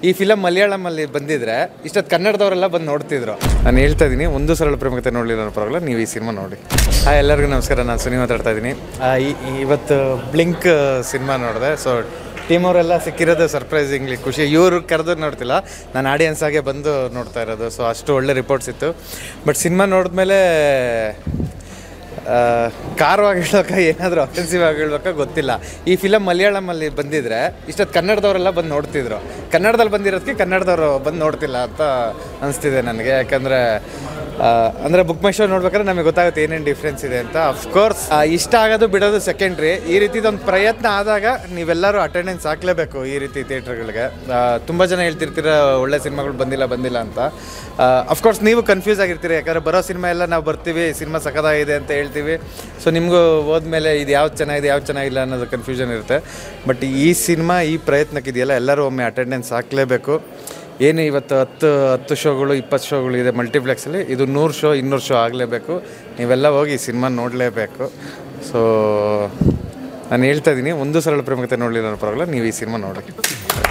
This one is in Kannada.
ಈ ಫಿಲಮ್ ಮಲಯಾಳಮಲ್ಲಿ ಬಂದಿದ್ರೆ ಇಷ್ಟೊತ್ತು ಕನ್ನಡದವರೆಲ್ಲ ಬಂದು ನೋಡ್ತಿದ್ರು ನಾನು ಹೇಳ್ತಾ ಇದ್ದೀನಿ ಒಂದು ಸರಳ ಪ್ರೇಮಕತೆ ನೋಡಲಿಲ್ಲ ಪರವಾಗಿಲ್ಲ ನೀವು ಈ ಸಿನಿಮಾ ನೋಡಿ ಹಾಯ್ ಎಲ್ಲರಿಗೂ ನಮಸ್ಕಾರ ನಾನು ಸುನಿ ಮಾತಾಡ್ತಾ ಇದ್ದೀನಿ ಆ, ಈ- ಈ- ಇವತ್ತು ಬ್ಲಿಂಕ್ ಸಿನಿಮಾ ನೋಡಿದೆ ಸೊ ಟೀಮ್ ಅವರೆಲ್ಲ ಸಿಕ್ಕಿರೋದು ಸರ್ಪ್ರೈಸಿಂಗ್ಲಿ ಖುಷಿ ಇವರು ಕರೆದು ನೋಡ್ತಿಲ್ಲ ನಾನು ಆಡಿಯನ್ಸ್ ಆಗೇ ಬಂದು ನೋಡ್ತಾ ಇರೋದು ಸೊ ಅಷ್ಟು ಒಳ್ಳೆ ರಿಪೋರ್ಟ್ಸ್ ಇತ್ತು ಬಟ್ ಸಿನಿಮಾ ನೋಡಿದ್ಮೇಲೆ ಕಾರವಾಗಿ ಹೇಳ್ಬೇಕಾ ಏನಾದರೂ ಅಫೆನ್ಸಿವ್ ಆಗಿ ಹೇಳ್ಬೇಕಾ ಗೊತ್ತಿಲ್ಲ ಈ ಫಿಲಮ್ ಮಲಯಾಳಮಲ್ಲಿ ಬಂದಿದ್ರೆ ಇಷ್ಟೊತ್ತು ಕನ್ನಡದವರೆಲ್ಲ ಬಂದು ನೋಡ್ತಿದ್ರು ಕನ್ನಡದಲ್ಲಿ ಬಂದಿರೋದಕ್ಕೆ ಕನ್ನಡದವರು ಬಂದು ನೋಡ್ತಿಲ್ಲ ಅಂತ ಅನಿಸ್ತಿದೆ ನನಗೆ ಯಾಕಂದರೆ ಅಂದರೆ ಬುಕ್ ಮೈ ಶೋ ನೋಡ್ಬೇಕಾದ್ರೆ ನಮಗೆ ಗೊತ್ತಾಗುತ್ತೆ ಏನೇನು ಡಿಫ್ರೆನ್ಸ್ ಇದೆ ಅಂತ ಅಫ್ಕೋರ್ಸ್ ಇಷ್ಟ ಆಗೋದು ಬಿಡೋದು ಸೆಕೆಂಡ್ರಿ ಈ ರೀತಿದೊಂದು ಪ್ರಯತ್ನ ಆದಾಗ ನೀವೆಲ್ಲರೂ ಅಟೆಂಡೆನ್ಸ್ ಹಾಕಲೇಬೇಕು ಈ ರೀತಿ ಥಿಯೇಟ್ರ್ಗಳಿಗೆ ತುಂಬ ಜನ ಹೇಳ್ತಿರ್ತೀರ ಒಳ್ಳೆ ಸಿನಿಮಾಗಳು ಬಂದಿಲ್ಲ ಬಂದಿಲ್ಲ ಅಂತ ಅಫ್ಕೋರ್ಸ್ ನೀವು ಕನ್ಫ್ಯೂಸ್ ಆಗಿರ್ತೀರಿ ಯಾಕಂದರೆ ಬರೋ ಸಿನಿಮಾ ಎಲ್ಲ ನಾವು ಬರ್ತೀವಿ ಸಿನಿಮಾ ಸಖತ್ತಾಗಿದೆ ಅಂತ ಹೇಳ್ತೀವಿ ಸೊ ನಿಮಗೂ ಹೋದ್ಮೇಲೆ ಇದು ಯಾವ್ದು ಚೆನ್ನಾಗಿದೆ ಯಾವ್ದು ಚೆನ್ನಾಗಿಲ್ಲ ಅನ್ನೋದು ಕನ್ಫ್ಯೂಷನ್ ಇರುತ್ತೆ ಬಟ್ ಈ ಸಿನಿಮಾ ಈ ಪ್ರಯತ್ನಕ್ಕೆ ಇದೆಯಲ್ಲ ಎಲ್ಲರೂ ಒಮ್ಮೆ ಅಟೆಂಡೆನ್ಸ್ ಹಾಕಲೇಬೇಕು ಏನು ಇವತ್ತು ಹತ್ತು ಹತ್ತು ಶೋಗಳು ಇಪ್ಪತ್ತು ಶೋಗಳು ಇದೆ ಮಲ್ಟಿಪ್ಲೆಕ್ಸಲ್ಲಿ ಇದು ನೂರು ಶೋ ಇನ್ನೂರು ಶೋ ಆಗಲೇಬೇಕು ನೀವೆಲ್ಲ ಹೋಗಿ ಸಿನಿಮಾ ನೋಡಲೇಬೇಕು ಸೊ ನಾನು ಹೇಳ್ತಾ ಇದ್ದೀನಿ ಒಂದು ಸರಳ ಪ್ರೇಮಕತೆ ನೋಡಲಿಲ್ಲ ಪರವಾಗಿಲ್ಲ ನೀವು ಈ ಸಿನಿಮಾ ನೋಡಿ